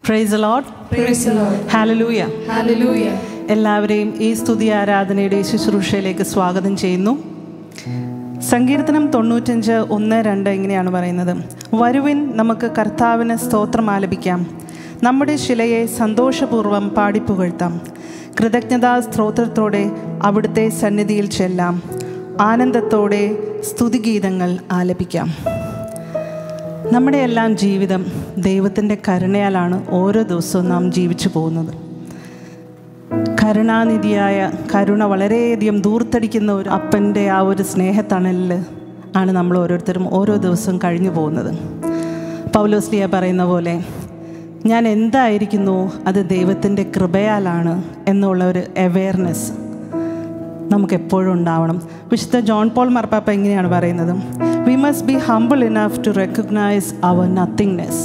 Price load Praise the Lord. Hallelujah Hallelujah. എല്ലാവരെയും ഈ സ്തുതി ആരാധനയുടെ ശുശ്രൂഷയിലേക്ക് സ്വാഗതം ചെയ്യുന്നു സങ്കീർത്തനം തൊണ്ണൂറ്റഞ്ച് ഒന്ന് രണ്ട് ഇങ്ങനെയാണ് പറയുന്നത് വരുവിൻ നമുക്ക് കർത്താവിന് സ്തോത്രം ആലപിക്കാം നമ്മുടെ ശിലയെ സന്തോഷപൂർവ്വം പാടിപ്പുകഴ്ത്താം കൃതജ്ഞതാ സ്തോത്രത്തോടെ അവിടുത്തെ സന്നിധിയിൽ ചെല്ലാം ആനന്ദത്തോടെ സ്തുതിഗീതങ്ങൾ ആലപിക്കാം നമ്മുടെ എല്ലാം ജീവിതം ദൈവത്തിൻ്റെ കരുണയാലാണ് ഓരോ ദിവസവും നാം ജീവിച്ചു പോകുന്നത് കരുണാനിധിയായ കരുണ വളരെയധികം ദൂർത്തടിക്കുന്ന ഒരു അപ്പൻ്റെ ആ ഒരു സ്നേഹത്തണലിൽ ആണ് നമ്മൾ ഓരോരുത്തരും ഓരോ ദിവസവും കഴിഞ്ഞു പോകുന്നത് പൗലോസ്ലിയ പറയുന്ന പോലെ ഞാൻ എന്തായിരിക്കുന്നു അത് ദൈവത്തിൻ്റെ കൃപയാലാണ് എന്നുള്ള ഒരു അവെയർനെസ് നമുക്ക് എപ്പോഴും ഉണ്ടാവണം വിശുദ്ധ ജോൺ പോൾ മർപ്പാപ്പ എങ്ങനെയാണ് പറയുന്നത് we must be humble enough to recognise our nothingness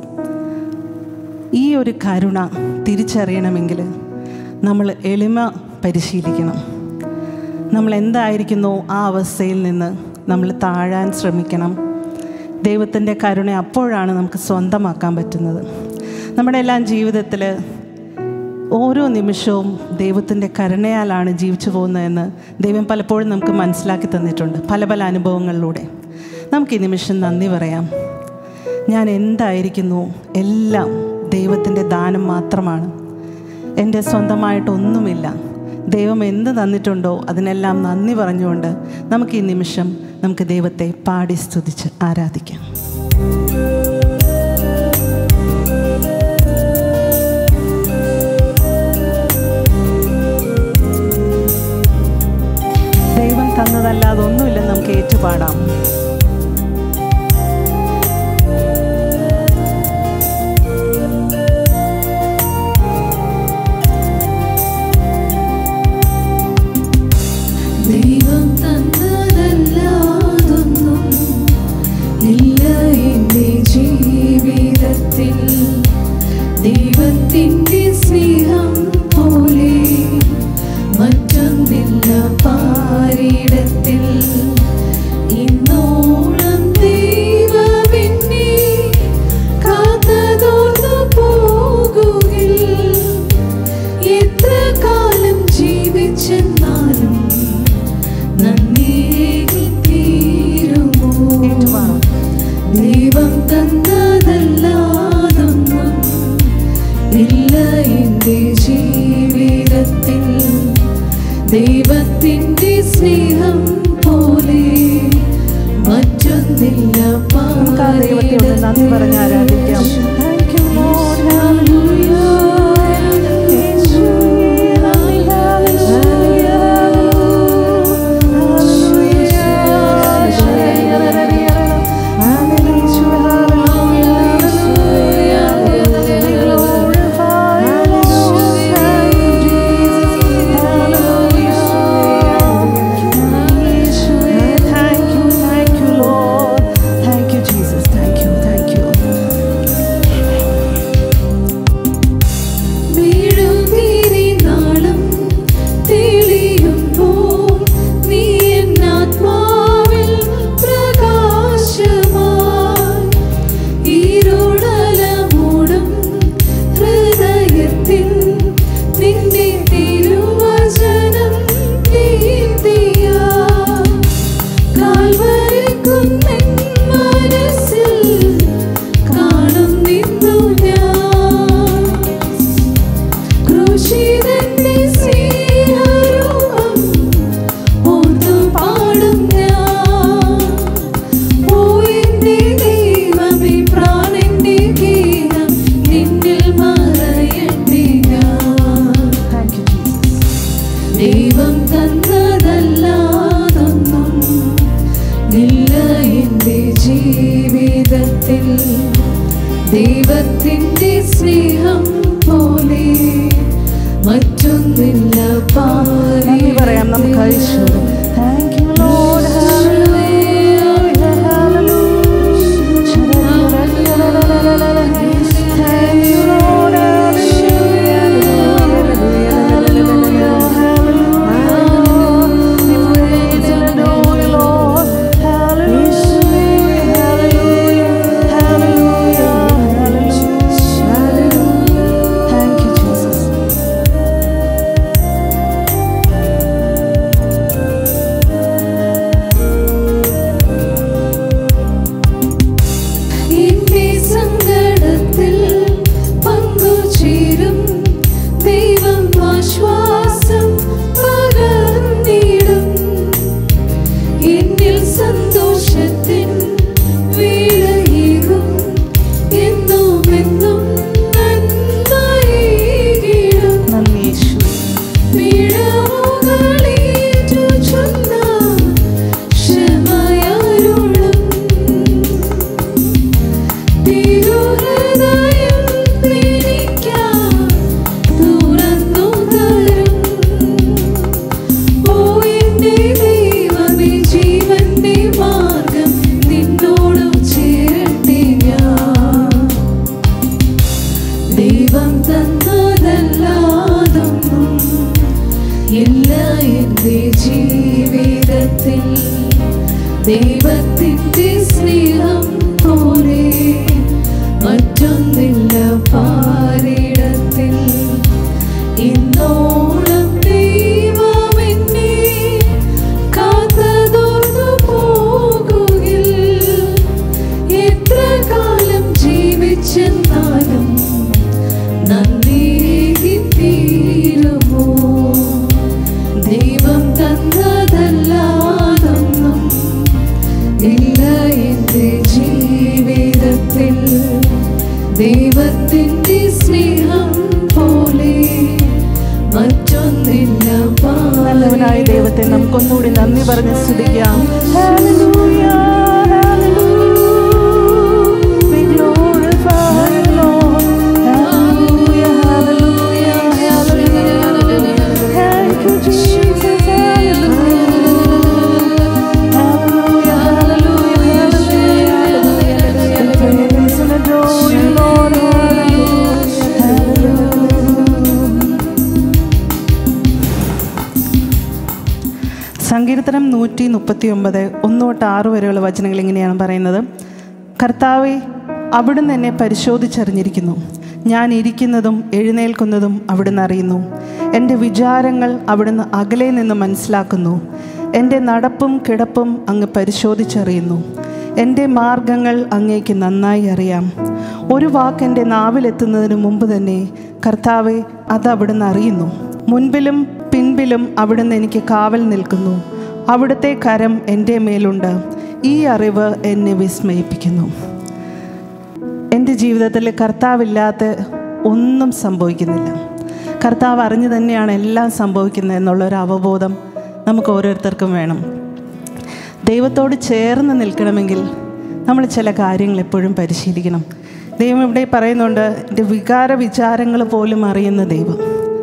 ഈ ഒരു കരുണ തിരിച്ചറിയണമെങ്കിൽ നമ്മൾ എളിമ പരിശീലിക്കണം നമ്മൾ എന്തായിരിക്കുന്നോ ആ അവസ്ഥയിൽ നിന്ന് നമ്മൾ താഴാൻ ശ്രമിക്കണം ദൈവത്തിൻ്റെ കരുണ അപ്പോഴാണ് നമുക്ക് സ്വന്തമാക്കാൻ പറ്റുന്നത് നമ്മുടെ എല്ലാം ജീവിതത്തിൽ ഓരോ നിമിഷവും ദൈവത്തിൻ്റെ കരുണയാലാണ് ജീവിച്ചു പോകുന്നതെന്ന് ദൈവം പലപ്പോഴും നമുക്ക് മനസ്സിലാക്കി തന്നിട്ടുണ്ട് പല പല അനുഭവങ്ങളിലൂടെ നമുക്ക് ഈ നിമിഷം നന്ദി പറയാം ഞാൻ എന്തായിരിക്കുന്നു എല്ലാം ദൈവത്തിൻ്റെ ദാനം മാത്രമാണ് എൻ്റെ സ്വന്തമായിട്ടൊന്നുമില്ല ദൈവം എന്ത് തന്നിട്ടുണ്ടോ അതിനെല്ലാം നന്ദി പറഞ്ഞുകൊണ്ട് നമുക്ക് ഈ നിമിഷം നമുക്ക് ദൈവത്തെ പാടി സ്തുതിച്ച് ആരാധിക്കാം ദൈവം തന്നതല്ലാതെ ഒന്നുമില്ലെന്ന് നമുക്ക് ഏറ്റുപാടാം ദൈവം തന്നതല്ലാതൊന്നും ഇല്ല എൻ്റെ ജീവിതത്തിൽ ദൈവത്തിൻ്റെ സ്നേഹം പോലെ മറ്റൊന്നില്ല പാരിടത്തിൽ ഇന്നോളം ദൈവമെന്നെ കാത്തതോർന്നു പോകുകിൽ എത്ര കാലം ജീവിച്ചെന്നാലും നന്ദിയേകി തീരുമോ ഏറ്റുപാടാം ദൈവം തന്നതല്ലാതൊന്നും ഇല്ല എൻ്റെ ജീവിതത്തിൽ ദൈവത്തിൻ്റെ സ്നേഹം പോലെ മറ്റൊന്നില്ല നമുക്ക് ആ ദൈവത്തെ ഒന്ന് നന്ദി പറഞ്ഞ് ആരാധിക്കാം Thank you, Lord. Thank you, thank you, Lord. Thank you, Jesus. Thank you, thank you. വീഴുതീരി നാളം തെളിയുമ്പോൾ നീ എന്നാത്മാവിൽ പ്രകാശമായി ഇരുളലമൂടും ഹൃദയത്തിൽ നിന്റെ തിരുവചനം ദീപ്തിയായി കാൽവരിക്കുന്നിൻ മനസ്സിൽ കാണും നിന്നു ഞാൻ ക്രൂശിതന്റെ സ്നേഹരൂപം ഓർത്തു പാടും ഞാൻ ഓ എന്റെ ദൈവമേ പ്രാണന്റെ ഗീതം നിന്നിൽ മറയട്ടെ ഞാൻ Thank you, Jesus. ദൈവം തന്നതല്ലാതൊന്നും ഇല്ല എൻ്റെ ജീവിതത്തിൽ ദൈവത്തിൻ്റെ സ്നേഹം പോലെ മറ്റൊന്നില്ല നന്ദി പറയാം നമുക്ക് ഐശ്വര്യം താങ്ക് യു ലോർഡ് Hallelujah. ദൈവത്തിൻ്റെ സ്നേഹം പോലെ മറ്റൊന്നില്ല നല്ലവനായ ദൈവത്തെ നമുക്കൊന്നുകൂടി നന്ദി പറഞ്ഞ് സ്തുതിക്കാം Hallelujah, hallelujah. We glorify you, Lord. Hallelujah, hallelujah, hallelujah. Thank you, Jesus. Hallelujah. Hallelujah, hallelujah, hallelujah. We praise and adore you, Lord. Hallelujah, hallelujah. സങ്കീർത്തനം നൂറ്റി മുപ്പത്തി ഒമ്പത് ഒന്ന് തൊട്ട് ആറ് വരെയുള്ള വചനങ്ങൾ ഇങ്ങനെയാണ് പറയുന്നത് കർത്താവെ അവിടുന്ന് എന്നെ പരിശോധിച്ചറിഞ്ഞിരിക്കുന്നു ഞാൻ ഇരിക്കുന്നതും എഴുന്നേൽക്കുന്നതും അവിടുന്ന് അറിയുന്നു എൻ്റെ വിചാരങ്ങൾ അവിടുന്ന് അകലെ നിന്ന് മനസ്സിലാക്കുന്നു എൻ്റെ നടപ്പും കിടപ്പും അങ്ങ് പരിശോധിച്ചറിയുന്നു എൻ്റെ മാർഗങ്ങൾ അങ്ങേക്ക് നന്നായി അറിയാം ഒരു വാക്ക് എൻ്റെ നാവിലെത്തുന്നതിന് മുമ്പ് തന്നെ കർത്താവെ അത് അവിടുന്ന് അറിയുന്നു മുൻപിലും പിൻപിലും അവിടുന്ന് എനിക്ക് കാവൽ നിൽക്കുന്നു അവിടുത്തെ കരം എൻ്റെ മേലുണ്ട് ഈ അറിവ് എന്നെ വിസ്മയിപ്പിക്കുന്നു എൻ്റെ ജീവിതത്തിൽ കർത്താവില്ലാത്ത ഒന്നും സംഭവിക്കുന്നില്ല കർത്താവ് അറിഞ്ഞു തന്നെയാണ് എല്ലാം സംഭവിക്കുന്നത് എന്നുള്ളൊരു അവബോധം നമുക്ക് ഓരോരുത്തർക്കും വേണം ദൈവത്തോട് ചേർന്ന് നിൽക്കണമെങ്കിൽ നമ്മൾ ചില കാര്യങ്ങൾ എപ്പോഴും പരിശീലിക്കണം ദൈവം ഇവിടെ പറയുന്നുണ്ട് എൻ്റെ വികാര വിചാരങ്ങൾ പോലും അറിയുന്ന ദൈവം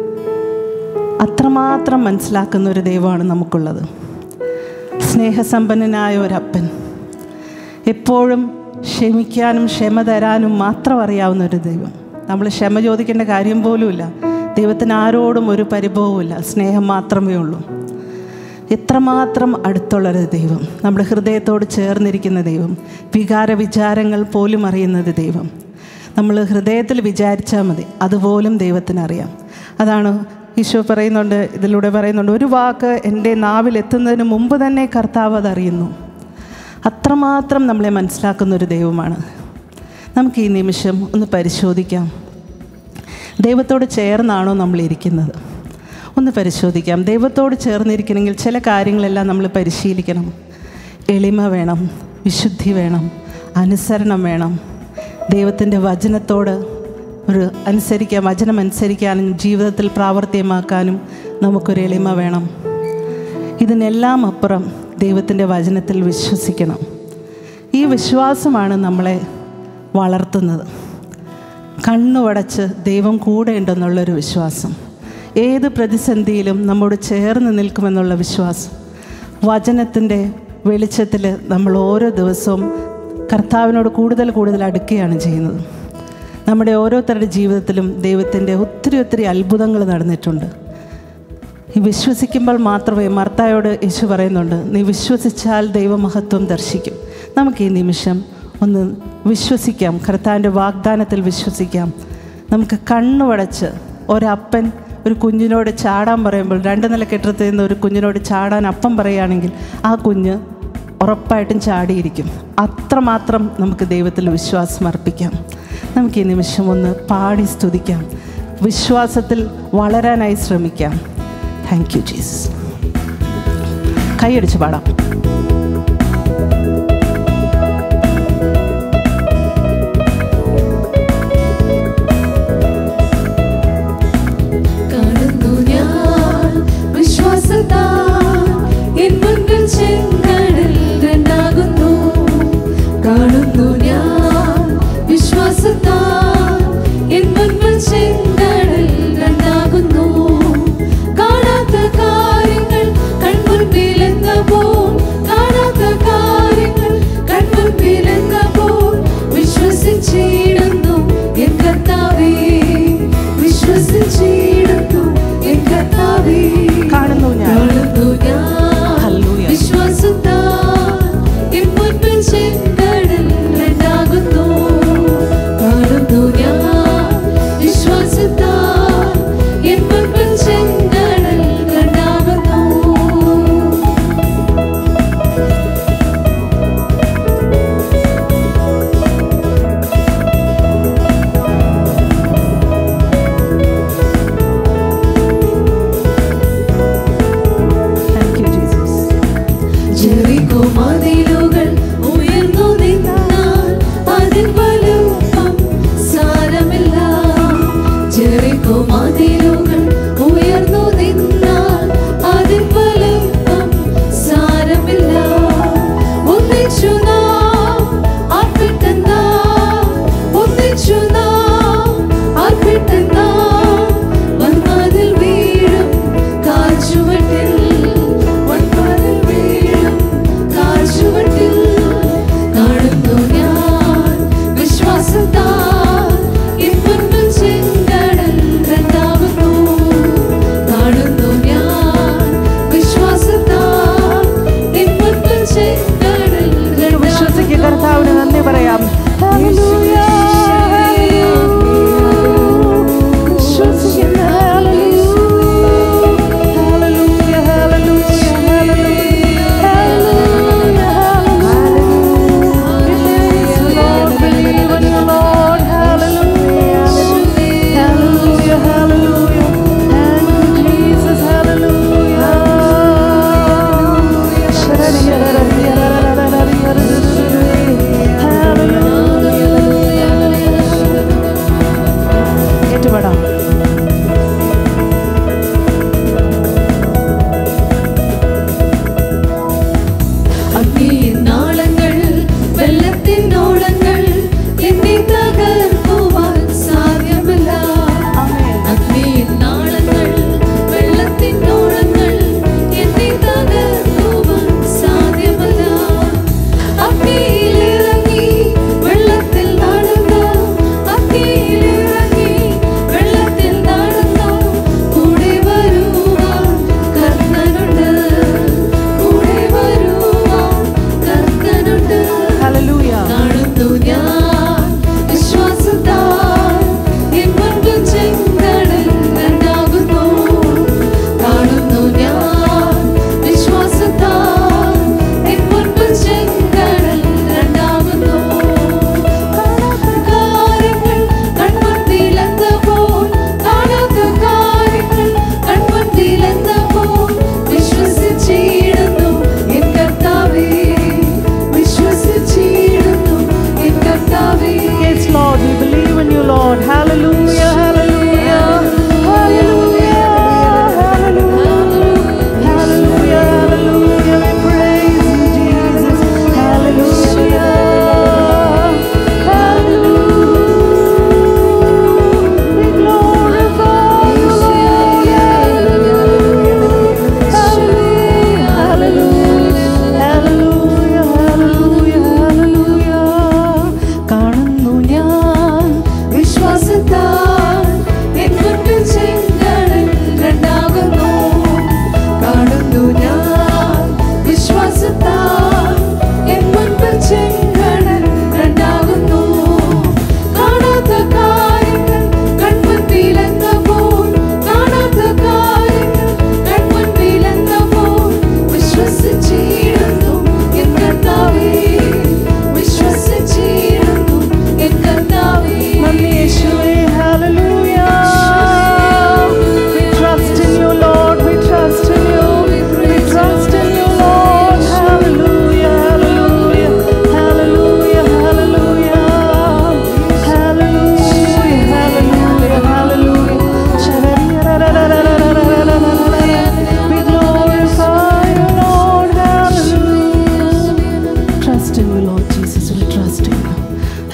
അത്രമാത്രം മനസ്സിലാക്കുന്ന ഒരു ദൈവമാണ് നമുക്കുള്ളത് സ്നേഹസമ്പന്നനായ ഒരപ്പൻ എപ്പോഴും ക്ഷമിക്കാനും ക്ഷമ തരാനും മാത്രം അറിയാവുന്ന ഒരു ദൈവം നമ്മൾ ക്ഷമ ചോദിക്കേണ്ട കാര്യം പോലുമില്ല ദൈവത്തിന് ആരോടും ഒരു പരിഭവമില്ല സ്നേഹം മാത്രമേ ഉള്ളൂ എത്രമാത്രം അടുത്തുള്ളൊരു ദൈവം നമ്മുടെ ഹൃദയത്തോട് ചേർന്നിരിക്കുന്ന ദൈവം വികാര വിചാരങ്ങൾ പോലും അറിയുന്നത് ദൈവം നമ്മൾ ഹൃദയത്തിൽ വിചാരിച്ചാൽ മതി അതുപോലും ദൈവത്തിനറിയാം അതാണ് ഈശോ പറയുന്നുണ്ട് ഇതിലൂടെ പറയുന്നുണ്ട് ഒരു വാക്ക് എൻ്റെ നാവിലെത്തുന്നതിന് മുമ്പ് തന്നെ കർത്താവ് അതറിയുന്നു അത്രമാത്രം നമ്മളെ മനസ്സിലാക്കുന്ന ഒരു ദൈവമാണ് നമുക്ക് ഈ നിമിഷം ഒന്ന് പരിശോധിക്കാം ദൈവത്തോട് ചേർന്നാണോ നമ്മൾ ഇരിക്കുന്നത് ഒന്ന് പരിശോധിക്കാം ദൈവത്തോട് ചേർന്നിരിക്കണമെങ്കിൽ ചില കാര്യങ്ങളെല്ലാം നമ്മൾ പരിശീലിക്കണം എളിമ വേണം വിശുദ്ധി വേണം അനുസരണം വേണം ദൈവത്തിൻ്റെ വചനത്തോട് ഒരു അനുസരിക്കാൻ വചനം അനുസരിക്കാനും ജീവിതത്തിൽ പ്രാവർത്തികമാക്കാനും നമുക്കൊരു എളിമ വേണം ഇതിനെല്ലാം അപ്പുറം ദൈവത്തിൻ്റെ വചനത്തിൽ വിശ്വസിക്കണം ഈ വിശ്വാസമാണ് നമ്മളെ വളർത്തുന്നത് കണ്ണുവടച്ച് ദൈവം കൂടെ ഉണ്ടെന്നുള്ളൊരു വിശ്വാസം ഏത് പ്രതിസന്ധിയിലും നമ്മോട് ചേർന്ന് നിൽക്കുമെന്നുള്ള വിശ്വാസം വചനത്തിൻ്റെ വെളിച്ചത്തിൽ നമ്മൾ ഓരോ ദിവസവും കർത്താവിനോട് കൂടുതൽ കൂടുതൽ അടുക്കുകയാണ് ചെയ്യുന്നത് നമ്മുടെ ഓരോരുത്തരുടെ ജീവിതത്തിലും ദൈവത്തിൻ്റെ ഒത്തിരി ഒത്തിരി അത്ഭുതങ്ങൾ നടന്നിട്ടുണ്ട് ഈ വിശ്വസിക്കുമ്പോൾ മാത്രമേ മർത്തായോട് യേശു പറയുന്നുണ്ട് നീ വിശ്വസിച്ചാൽ ദൈവമഹത്വം ദർശിക്കും നമുക്ക് ഈ നിമിഷം ഒന്ന് വിശ്വസിക്കാം കർത്താവിൻ്റെ വാഗ്ദാനത്തിൽ വിശ്വസിക്കാം നമുക്ക് കണ്ണുവടച്ച് ഒരപ്പൻ ഒരു കുഞ്ഞിനോട് ചാടാൻ പറയുമ്പോൾ രണ്ട് നില കെട്ടിടത്തിൽ നിന്ന് ഒരു കുഞ്ഞിനോട് ചാടാൻ അപ്പം പറയുകയാണെങ്കിൽ ആ കുഞ്ഞ് ഉറപ്പായിട്ടും ചാടിയിരിക്കും അത്രമാത്രം നമുക്ക് ദൈവത്തിൽ വിശ്വാസം അർപ്പിക്കാം നമുക്ക് ഈ നിമിഷം ഒന്ന് പാടി സ്തുതിക്കാം വിശ്വാസത്തിൽ വളരാനായി ശ്രമിക്കാം താങ്ക് യു ജീസസ് കൈയടിച്ച് പാടാം കാണുന്നു ഞാൻ വിശ്വാസത്താൽ എൻ മുൻപിൽ ചെങ്കടൽ രണ്ടാകുന്നു കാണുന്നു ഞാൻ വിശ്വാസത്താൽ എൻ മുൻപിൽ ചെങ്കടൽ രണ്ടാകുന്നു കാണാത്ത കാര്യങ്ങൾ കൺമുൻപിലെന്നപ്പോൾ കാണാത്ത കാര്യങ്ങൾ കൺമുൻപിലെന്നപ്പോൾ വിശ്വസിച്ചിടുന്നു എൻ കർത്താവേ വിശ്വസിച്ചിടുന്നു എൻ കർത്താവേ കാണുന്നു ഞാൻ കാണുന്നു ഞാൻ Hallelujah. വിശ്വാസത്താൽ എൻ മുൻപിൽ ചെങ്കടൽ രണ്ടാകുന്നു കാണുന്നു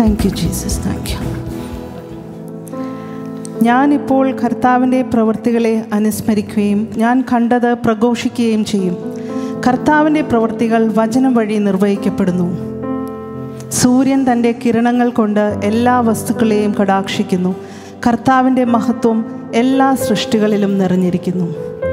thank you Jesus thank you ഞാനിപ്പോൾ കർത്താവിൻ്റെ പ്രവൃത്തികളെ അനുസ്മരിക്കുകയും ഞാൻ കണ്ടത് പ്രഘോഷിക്കുകയും ചെയ്യും കർത്താവിൻ്റെ പ്രവൃത്തികൾ വചനം വഴി നിർവഹിക്കപ്പെടുന്നു സൂര്യൻ തൻ്റെ കിരണങ്ങൾ കൊണ്ട് എല്ലാ വസ്തുക്കളെയും കടാക്ഷിക്കുന്നു കർത്താവിൻ്റെ മഹത്വം എല്ലാ സൃഷ്ടികളിലും നിറഞ്ഞിരിക്കുന്നു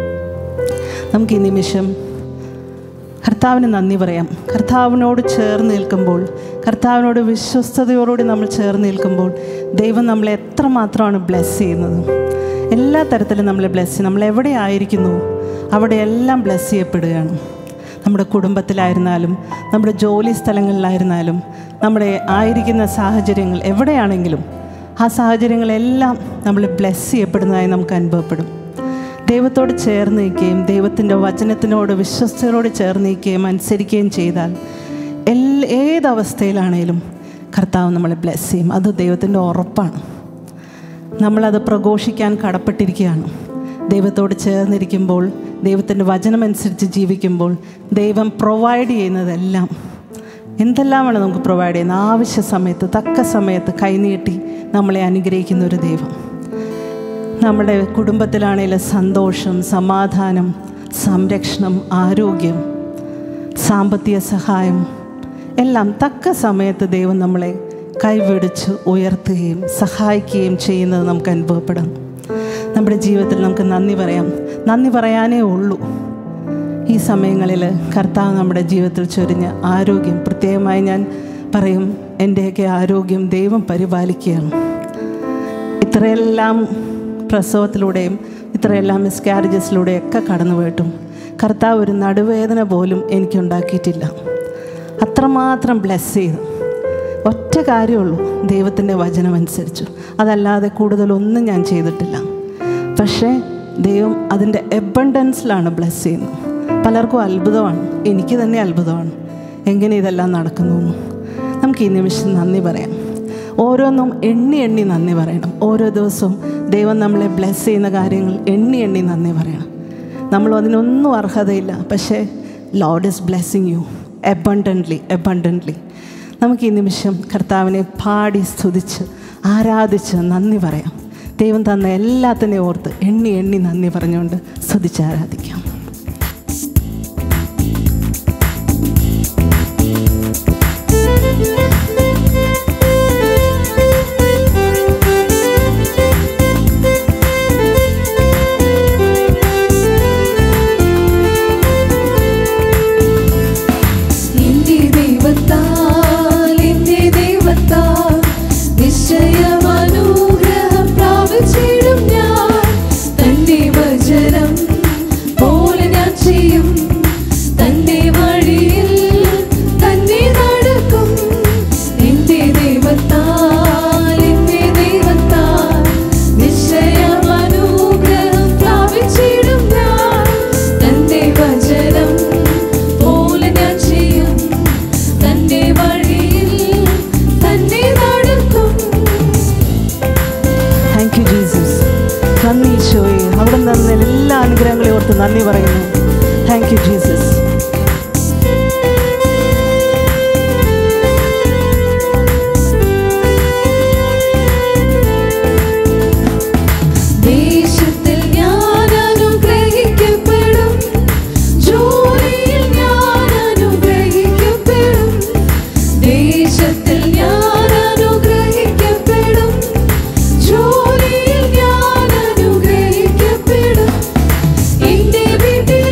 നമുക്ക് ഈ നിമിഷം കർത്താവിന് നന്ദി പറയാം കർത്താവിനോട് ചേർന്ന് നിൽക്കുമ്പോൾ കർത്താവിനോട് വിശ്വസ്തയോടുകൂടി നമ്മൾ ചേർന്ന് നിൽക്കുമ്പോൾ ദൈവം നമ്മളെ എത്രമാത്രമാണ് ബ്ലെസ് ചെയ്യുന്നത് എല്ലാ തരത്തിലും നമ്മളെ ബ്ലെസ് ചെയ്യും നമ്മൾ എവിടെ ആയിരിക്കുന്നു അവിടെയെല്ലാം ബ്ലെസ് ചെയ്യപ്പെടുകയാണ് നമ്മുടെ കുടുംബത്തിലായിരുന്നാലും നമ്മുടെ ജോലി സ്ഥലങ്ങളിലായിരുന്നാലും നമ്മുടെ ആയിരിക്കുന്ന സാഹചര്യങ്ങൾ എവിടെയാണെങ്കിലും ആ സാഹചര്യങ്ങളെല്ലാം നമ്മൾ ബ്ലെസ് ചെയ്യപ്പെടുന്നതായി നമുക്ക് അനുഭവപ്പെടും ദൈവത്തോട് ചേർന്ന് നിൽക്കുകയും ദൈവത്തിൻ്റെ വചനത്തിനോട് വിശ്വസ്തയോട് ചേർന്ന് നിൽക്കുകയും അനുസരിക്കുകയും ചെയ്താൽ എൽ ഏതവസ്ഥയിലാണേലും കർത്താവ് നമ്മളെ ബ്ലെസ് ചെയ്യും അത് ദൈവത്തിൻ്റെ ഉറപ്പാണ് നമ്മളത് പ്രഘോഷിക്കാൻ കടപ്പെട്ടിരിക്കുകയാണ് ദൈവത്തോട് ചേർന്നിരിക്കുമ്പോൾ ദൈവത്തിൻ്റെ വചനമനുസരിച്ച് ജീവിക്കുമ്പോൾ ദൈവം പ്രൊവൈഡ് ചെയ്യുന്നതെല്ലാം എന്തെല്ലാമാണ് നമുക്ക് പ്രൊവൈഡ് ചെയ്യുന്നത് ആവശ്യ സമയത്ത് തക്ക സമയത്ത് കൈനീട്ടി നമ്മളെ അനുഗ്രഹിക്കുന്ന ഒരു ദൈവം നമ്മുടെ കുടുംബത്തിലാണെങ്കിലും സന്തോഷം സമാധാനം സംരക്ഷണം ആരോഗ്യം സാമ്പത്തിക സഹായം എല്ലാം തക്ക സമയത്ത് ദൈവം നമ്മളെ കൈപിടിച്ച് ഉയർത്തുകയും സഹായിക്കുകയും ചെയ്യുന്നത് നമുക്ക് അനുഭവപ്പെടാം നമ്മുടെ ജീവിതത്തിൽ നമുക്ക് നന്ദി പറയാം നന്ദി പറയാനേ ഉള്ളൂ ഈ സമയങ്ങളിൽ കർത്താവ് നമ്മുടെ ജീവിതത്തിൽ ചൊരിഞ്ഞ ആരോഗ്യം പ്രത്യേകമായി ഞാൻ പറയും എൻ്റെയൊക്കെ ആരോഗ്യം ദൈവം പരിപാലിക്കുകയാണ് ഇത്രയെല്ലാം പ്രസവത്തിലൂടെയും ഇത്രയെല്ലാം മിസ്കാരേജസിലൂടെയൊക്കെ കടന്നു പോയിട്ടും കർത്താവ് ഒരു നടുവേദന പോലും എനിക്കുണ്ടാക്കിയിട്ടില്ല അത്രമാത്രം ബ്ലെസ് ചെയ്തു ഒറ്റ കാര്യമുള്ളൂ ദൈവത്തിൻ്റെ വചനമനുസരിച്ചു അതല്ലാതെ കൂടുതലൊന്നും ഞാൻ ചെയ്തിട്ടില്ല പക്ഷേ ദൈവം അതിൻ്റെ എബണ്ടൻസിലാണ് ബ്ലെസ് ചെയ്യുന്നത് പലർക്കും അത്ഭുതമാണ് എനിക്ക് തന്നെ അത്ഭുതമാണ് എങ്ങനെ ഇതെല്ലാം നടക്കുന്നു എന്ന്. നമുക്ക് ഈ നിമിഷം നന്ദി പറയാം ഓരോന്നും എണ്ണി എണ്ണി നന്ദി പറയണം ഓരോ ദിവസവും ദൈവം നമ്മളെ ബ്ലെസ് ചെയ്യുന്ന കാര്യങ്ങൾ എണ്ണി എണ്ണി നന്ദി പറയണം നമ്മൾ അതിനൊന്നും അർഹതയില്ല പക്ഷേ Lord is blessing you abundantly abundantly നമുക്ക് ഈ നിമിഷം കർത്താവിനെ പാടി സ്തുതിച്ച് ആരാധിച്ച് നന്ദി പറയാം ദൈവം തന്ന എല്ലാത്തിനെയും ഓർത്ത് എണ്ണി എണ്ണി നന്ദി പറഞ്ഞുകൊണ്ട് സ്തുതിച്ച് ആരാധിക്കാം നിന്റെ ദൈവത്താൽ എന്റെ ദൈവത്താൽ നിശ്ചയം അനുഗ്രഹം പ്രാപിച്ചിടും ഞാൻ തന്റെ വചനം പോലെ ഞാൻ ചെയ്യും തന്റെ വഴിയിൽ തന്നെ നടക്കും നിന്റെ ദൈവത്താൽ എന്റെ ദൈവത്താൽ നിശ്ചയം അനുഗ്രഹം പ്രാപിച്ചിടും ഞാൻ തന്റെ വചനം പോലെ ഞാൻ ചെയ്യും തന്റെ വഴിയിൽ തന്നെ നടക്കും താങ്ക് യു ജീസസ് നന്ദി ഈശോയെ അവിടെ നിന്ന് എല്ലാ അനുഗ്രഹങ്ങളെയും ഓർത്ത് നന്ദി പറയുന്നു താങ്ക് യു ജീസസ് ദേശത്തിൽ ഞാൻ അനുഗ്രഹിക്കപ്പെടും ജോലിയിൽ ഞാൻ അനുഗ്രഹിക്കപ്പെടും ദേശത്തിൽ ഞാൻ അനുഗ്രഹിക്കപ്പെടും ജോലിയിൽ ഞാൻ അനുഗ്രഹിക്കപ്പെടും എന്റെ വീട്ടിൽ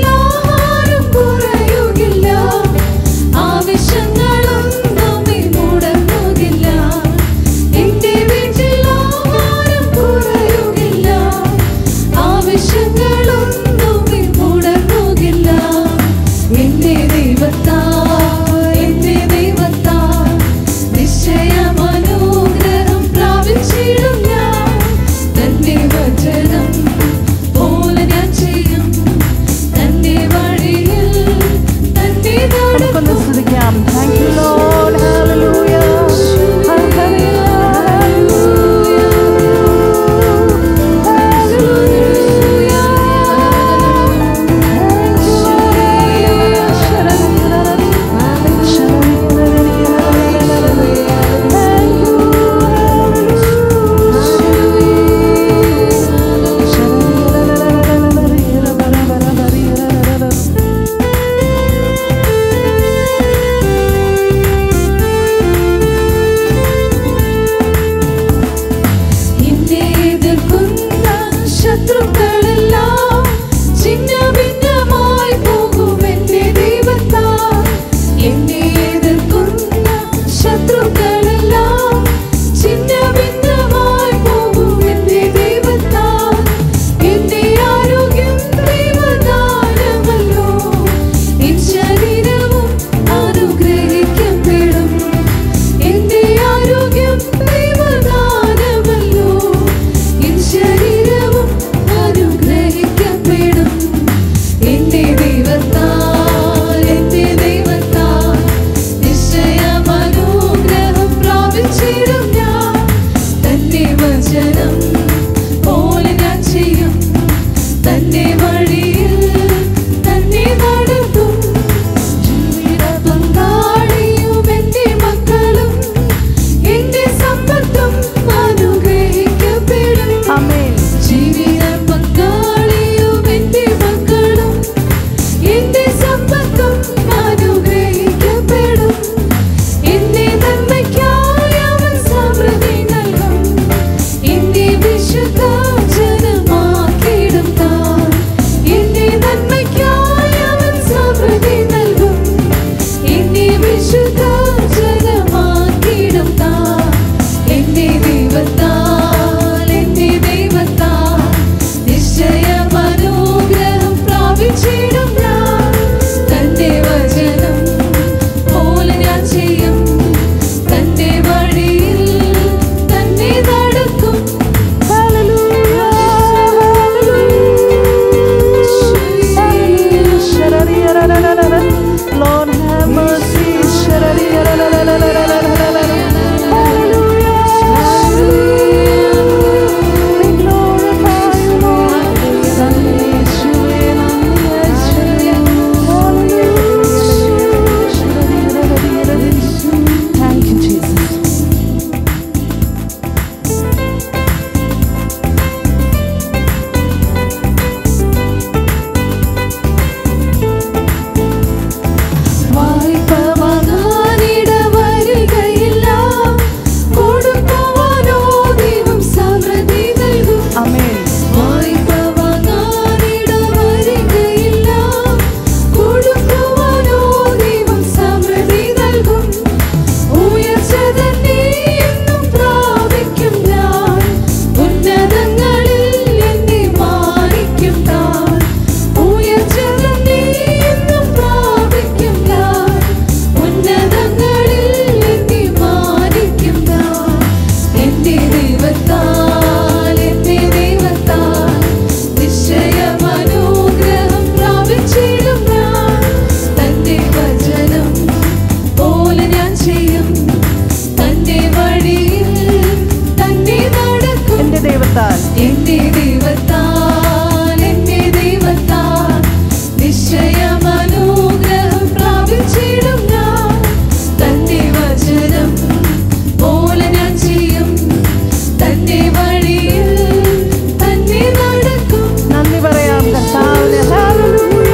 എന്റെ ദൈവത്താൽ എന്റെ ദൈവത്താൽ നിശ്ചയം അനുഗ്രഹം പ്രാപിച്ചിടും ഞാൻ തന്റെ വചനം പോലെ ഞാൻ ചെയ്യും തന്റെ വഴിയിൽ തന്നെ നടക്കും നന്ദി പറയാം കർത്താവിന് hallelujah.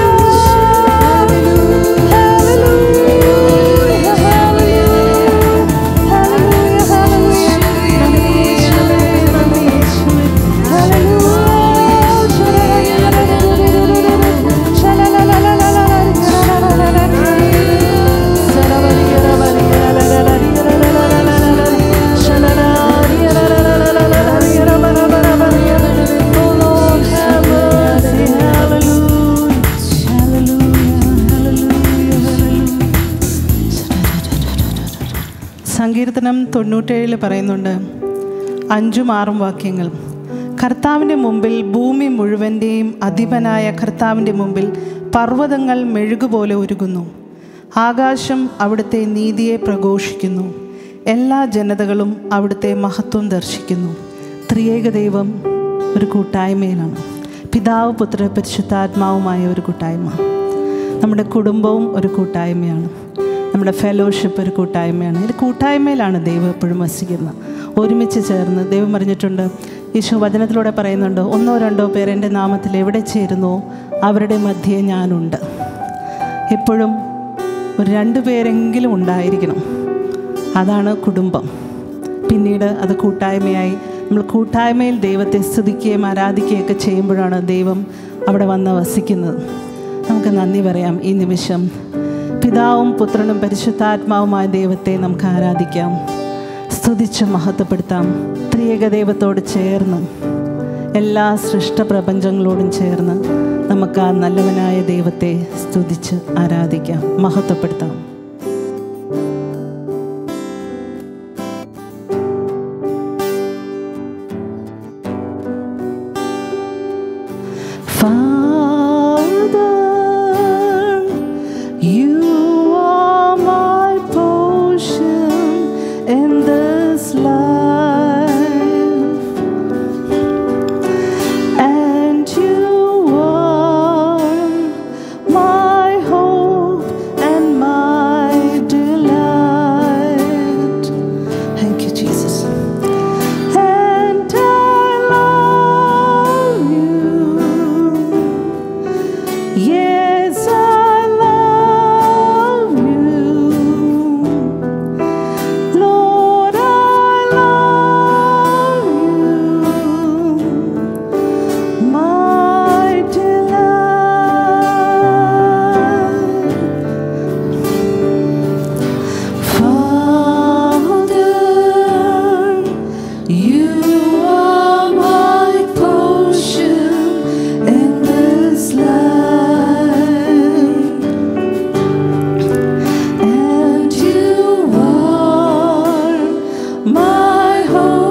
Hallelujah, hallelujah. Hallelujah, hallelujah. നന്ദി യേശുവേ, നന്ദി യേശുവേ. Hallelujah. Oh Lord, have mercy. Hallelujah. Hallelujah. Hallelujah. Hallelujah. സങ്കീർത്തനം തൊണ്ണൂറ്റേഴിൽ പറയുന്നുണ്ട് അഞ്ചും ആറും വാക്യങ്ങൾ കർത്താവിൻ്റെ മുമ്പിൽ ഭൂമി മുഴുവൻ്റെയും അധിപനായ കർത്താവിൻ്റെ മുമ്പിൽ പർവ്വതങ്ങൾ മെഴുകുപോലെ ഒരുങ്ങുന്നു ആകാശം അവിടുത്തെ നീതിയെ പ്രഘോഷിക്കുന്നു എല്ലാ ജനതകളും അവിടുത്തെ മഹത്വം ദർശിക്കുന്നു ത്രിയേക ദൈവം ഒരു കൂട്ടായ്മയിലാണ് പിതാവ് പുത്ര പരിശുദ്ധാത്മാവുമായ ഒരു കൂട്ടായ്മ നമ്മുടെ കുടുംബവും ഒരു കൂട്ടായ്മയാണ് നമ്മുടെ ഫെലോഷിപ്പ് ഒരു കൂട്ടായ്മയാണ് ഒരു കൂട്ടായ്മയിലാണ് ദൈവം എപ്പോഴും വസിക്കുന്നത് ഒരുമിച്ച് ചേർന്ന് ദൈവം പറഞ്ഞിട്ടുണ്ട് ഈശോ വചനത്തിലൂടെ പറയുന്നുണ്ട് ഒന്നോ രണ്ടോ പേർ എൻ്റെ നാമത്തിൽ എവിടെ ചേരുന്നോ അവരുടെ മധ്യേ ഞാനുണ്ട് എപ്പോഴും ഒരു രണ്ട് പേരെങ്കിലും ഉണ്ടായിരിക്കണം അതാണ് കുടുംബം പിന്നീട് അത് കൂട്ടായ്മയായി നമ്മൾ കൂട്ടായ്മയിൽ ദൈവത്തെ സ്തുതിക്കുകയും ആരാധിക്കുകയൊക്കെ ചെയ്യുമ്പോഴാണ് ദൈവം അവിടെ വന്ന് വസിക്കുന്നത് നമുക്ക് നന്ദി പറയാം ഈ നിമിഷം പിതാവും പുത്രനും പരിശുദ്ധാത്മാവുമായ ദൈവത്തെ നമുക്ക് ആരാധിക്കാം സ്തുതിച്ച് മഹത്വപ്പെടുത്താം ത്രിയേക ദൈവത്തോട് ചേർന്ന് എല്ലാ സൃഷ്ടപ്രപഞ്ചങ്ങളോടും ചേർന്ന് നമുക്ക് ആ നല്ലവനായ ദൈവത്തെ സ്തുതിച്ച് ആരാധിക്കാം മഹത്വപ്പെടുത്താം Father, you are my portion in this life, and you are my hope and my delight. Thank you, Jesus. And I love you. Yes, I love you. Lord, I love you. My delight. Father, you are my portion in this life, and you are my hope